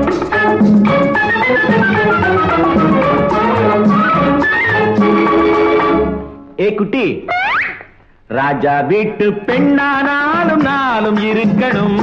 ஏ குட்டி ராஜா வீட்டு பெண்ணானாலும் நாளும் இருக்கணும்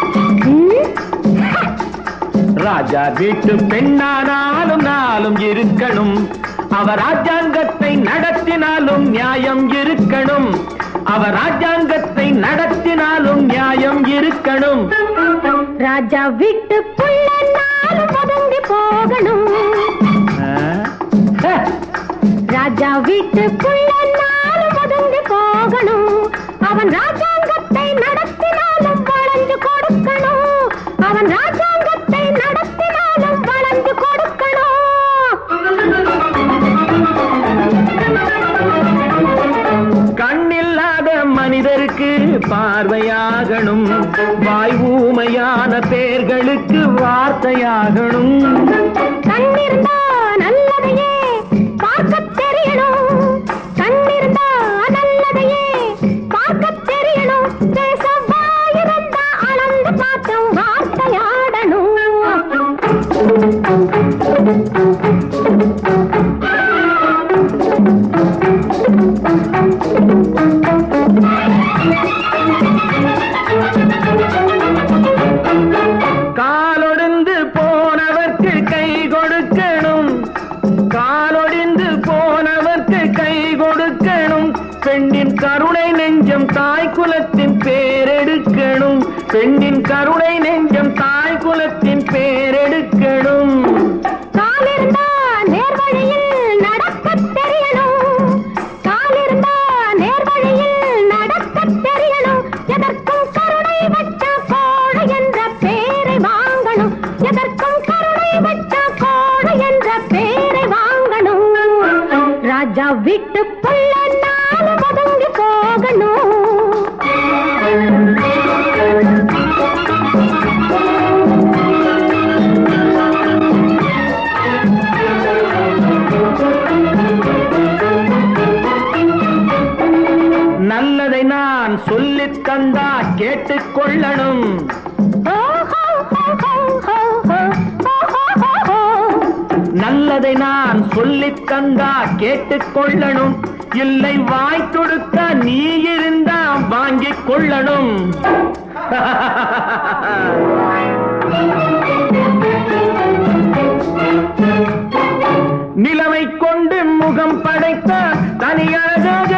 ராஜா வீட்டு பெண்ணானாலும் நாளும் இருக்கணும் அவ ராஜாங்கத்தை நடத்தினாலும் நியாயம் இருக்கணும் அவ ராஜாங்கத்தை நடத்தினாலும் நியாயம் இருக்கணும் ராஜா வீட்டு புள்ள நாளும் ஒதுங்கி போகணும் ஆ? ஹே! ராஜா வீட்டு புள்ள நாளும் ஒதுங்கி போகணும் அவன் ராஜாங்கத்தை நடத்தினாலும் வளைஞ்சு கொடுக்கணும் அவன் ராஜாங்கத்தை நடத்தினாலும் வளைஞ்சு கொடுக்கணும் கண்ணில்லாத மனிதருக்கு பார்வையாகணும் வாய் ஊமையான பேர்களுக்கு வார்த்தையாகணும் கண்ணிருந்தா நல்லதையே பார்க்கத் தெரியணும் கண்ணிருந்தா நல்லதையே பார்க்கத் தெரியணும் பேச வாயிருந்தா அளந்து பார்த்தும் வார்த்தையாடணும் காலொடிந்து போனவர்க்கு கை கொடுக்கணும் காலொடிந்து போனவர்க்கு கை கொடுக்கணும் பெண்ணின் கருணை நெஞ்சம் தாய் குலத்தின் பேரெடுக்கணும் பெண்ணின் கருணை நெஞ்சம் தாய் குலத்தின் பேரெடுக்கணும் காலிருந்தா நேர்வழியில் நடக்கத் தெரியணும் காலிருந்தா நேர்வழியில் நடக்கத் தெரியணும் எதற்கும் கருணை வச்ச கோழை என்ற பேரை வாங்கணும் எதற்கும் கருணை வச்ச கோழை என்ற பேரை வாங்கணும் ராஜா வீட்டு புள்ள நாலு ஒதுங்கி போகணும் நல்லதை நான் சொல்லித் தந்தா கேட்டுக்கொள்ளணும் நல்லதை நான் சொல்லித் தந்தா கேட்டுக்கொள்ளணும் இல்லை வாய் கொடுத்த நீ இருந்தா வாங்கிக் கொள்ளணும் நிலவை கொண்டு முகம் படைத்த தனியழகாக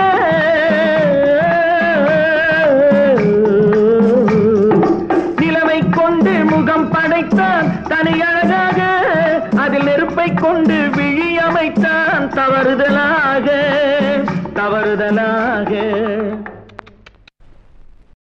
நிலவை கொண்டு முகம் படைத்தான் தனியழகாக அதில் நெருப்பை கொண்டு விழி அமைத்தான் தவறுதலாக தவறுதலாக